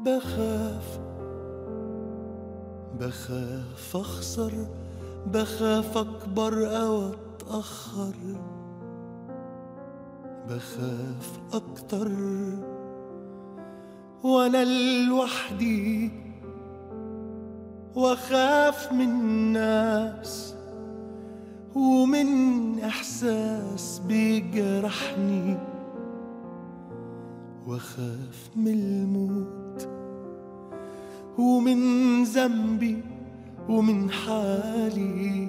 بخاف بخاف اخسر بخاف اكبر او اتاخر بخاف اكتر وانا لوحدي واخاف من ناس ومن احساس بيجرحني واخاف من الموت ومن ذنبي ومن حالي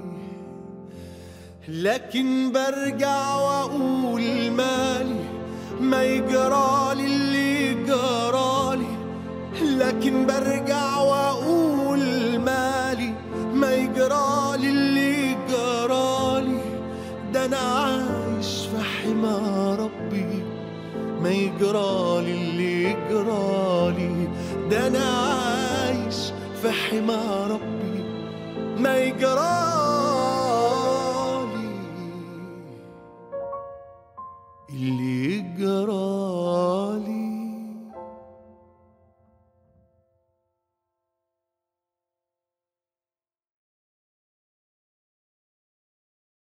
لكن برجع واقول مالي ما يجرالي اللي جرالي لكن برجع واقول مالي ما يجرالي اللي جرالي ده انا عايش في حمى ربي ما يجرالي اللي يجرالي ده انا عايش في حمى ربي ما يجرالي